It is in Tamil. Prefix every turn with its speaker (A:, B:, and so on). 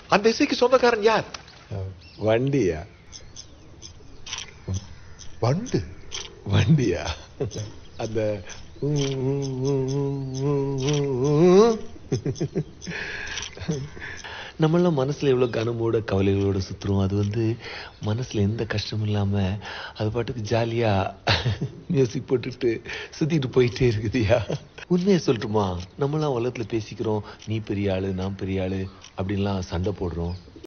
A: அந்த இசைக்கு சொந்தக்காரன் யார்
B: வண்டியா
A: வண்டு
B: வண்டியா அந்த நம்மளாம் மனசுல எவ்வளவு கனமோட கவலைகளோட சுத்துறோம் அது வந்து மனசுல எந்த கஷ்டமும் இல்லாம அது பாட்டுக்கு ஜாலியா மியூசிக் போட்டுட்டு சுத்திட்டு போயிட்டே இருக்குதுயா உண்மையை சொல்லட்டுமா நம்மளாம் உலகத்துல பேசிக்கிறோம் நீ பெரிய ஆளு நான் பெரிய ஆளு அப்படின்லாம் சண்டை போடுறோம்